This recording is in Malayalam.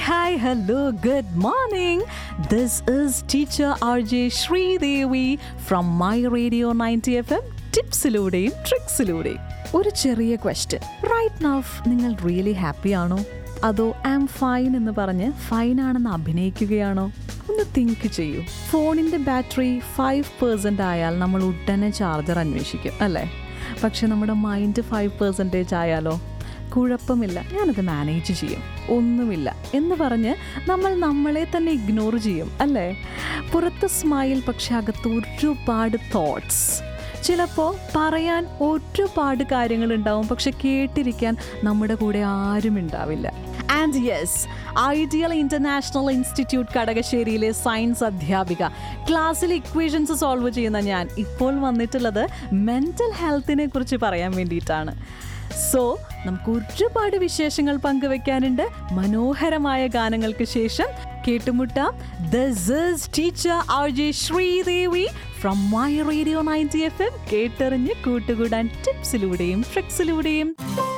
hi, hello, good morning. This is teacher RJ Sridevi from My Radio 90 FM ടിപ്സിലൂടെയും ട്രിക്സിലൂടെയും ഒരു ചെറിയ ക്വസ്റ്റ്യൻ റൈറ്റ് നൗ നിങ്ങൾ റിയലി ഹാപ്പി ആണോ അതോ ആം ഫൈൻ എന്ന് പറഞ്ഞ് ഫൈൻ ആണെന്ന് അഭിനയിക്കുകയാണോ ഒന്ന് തിങ്ക് ചെയ്യൂ ഫോണിന്റെ ബാറ്ററി ഫൈവ് പെർസെന്റ് ആയാൽ നമ്മൾ ഉടനെ ചാർജർ അന്വേഷിക്കും അല്ലേ പക്ഷെ നമ്മുടെ മൈൻഡ് ഫൈവ് പെർസെൻറ്റേജ് ആയാലോ കുഴപ്പമില്ല ഞാനത് മാനേജ് ചെയ്യും ഒന്നുമില്ല എന്ന് പറഞ്ഞ് നമ്മൾ നമ്മളെ തന്നെ ഇഗ്നോർ ചെയ്യും അല്ലേ പുറത്ത് സ്മൈൽ പക്ഷെ അകത്ത് ഒരുപാട് തോട്ട്സ് ചിലപ്പോൾ പറയാൻ ഒരുപാട് കാര്യങ്ങൾ ഉണ്ടാവും പക്ഷെ കേട്ടിരിക്കാൻ നമ്മുടെ കൂടെ ആരും ഉണ്ടാവില്ല and yes ideal international institute കടകശ്ശേരിയിലെ സയൻസ് അധ്യാപിക ക്ലാസ്സിൽ ഇക്വേഷൻസ് സോൾവ് ചെയ്യുന്ന ഞാൻ ഇപ്പോൾ വന്നിട്ടുള്ളത് മെൻ്റൽ ഹെൽത്തിനെ കുറിച്ച് പറയാൻ വേണ്ടിയിട്ടാണ് സോ നമുക്ക് ഒരുപാട് വിശേഷങ്ങൾ പങ്കുവെക്കാനുണ്ട് മനോഹരമായ ഗാനങ്ങൾക്ക് ശേഷം കേട്ടുമുട്ടാം this is teacher R J Sreedevi from my radio ninety F M കേട്ടെറിഞ്ഞ് കൂട്ടുകൂടാൻ ടിപ്സിലൂടെയും ട്രിക്സിലൂടെയും